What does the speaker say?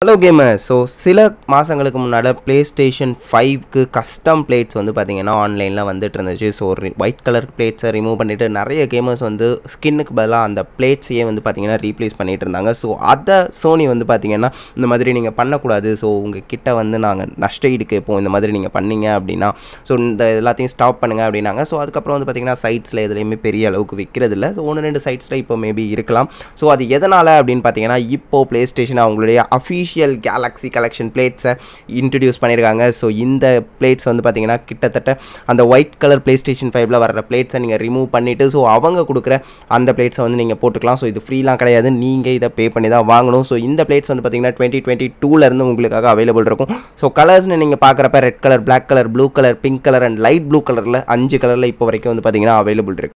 hello gamer so சில மாதங்களுக்கு முன்னால் ப்ளே ஸ்டேஷன் ஃபைவ்க்கு கஸ்டம் பிளேட்ஸ் வந்து பார்த்தீங்கன்னா ஆன்லைனில் வந்துட்டு இருந்துச்சு ஸோ ஒயிட் கலர் பிளேட்ஸை ரிமூவ் பண்ணிவிட்டு நிறைய கேமர்ஸ் வந்து ஸ்கின்னுக்கு பதிலாக அந்த பிளேட்ஸையே வந்து பார்த்தீங்கன்னா ரீப்ளேஸ் பண்ணிட்டு இருந்தாங்க ஸோ அதை சோனி வந்து பார்த்தீங்கன்னா இந்த மாதிரி நீங்கள் பண்ணக்கூடாது ஸோ உங்கள் கிட்ட வந்து நாங்கள் நஷ்ட ஈடு கேட்போம் இந்த மாதிரி நீங்கள் பண்ணீங்க அப்படின்னா ஸோ இந்த எல்லாத்தையும் ஸ்டாப் பண்ணுங்க அப்படின்னாங்க ஸோ அதுக்கப்புறம் வந்து பார்த்தீங்கன்னா சைட்ஸில் எதுலேயுமே பெரிய அளவுக்கு விற்கிறது இல்லை ஸோ ஒன்று ரெண்டு சைட்ஸில் இப்போ மேபி இருக்கலாம் ஸோ அது எதனால் அப்படின்னு பார்த்தீங்கன்னா இப்போ ப்ளே ஸ்டேஷன் அவங்களுடைய அஃபீஷியல் கேலக்ஸி கலெக்ஷன் பிளேட்ஸை இன்ட்ரடியூஸ் பண்ணியிருக்காங்க ஸோ இந்த பிளேட்ஸ் வந்து பார்த்தீங்கன்னா கிட்டத்தட்ட அந்த ஒயிட் கலர் ப்ளே ஸ்டேஷன் ஃபைவ்ல வர பிளேட்ஸை நீங்கள் ரிமூவ் பண்ணிவிட்டு ஸோ அவங்க கொடுக்குற அந்த பிளேட்ஸை வந்து நீங்கள் போட்டுக்கலாம் ஸோ இது ஃப்ரீலாம் கிடையாது நீங்கள் இதை பே பண்ணி தான் வாங்கணும் ஸோ இந்த பிளேட்ஸ் வந்து பார்த்தீங்கன்னா டுவெண்ட்டி டுவெண்ட்டி டூலேருந்து உங்களுக்காக அவைலபிள் இருக்கும் ஸோ கலர்ஸ்னு நீங்கள் பார்க்குறப்ப red colour black colour blue colour pink colour and light blue கலரில் அஞ்சு கலரில் இப்போ வரைக்கும் வந்து பார்த்தீங்கன்னா அவைலபிள் இருக்குது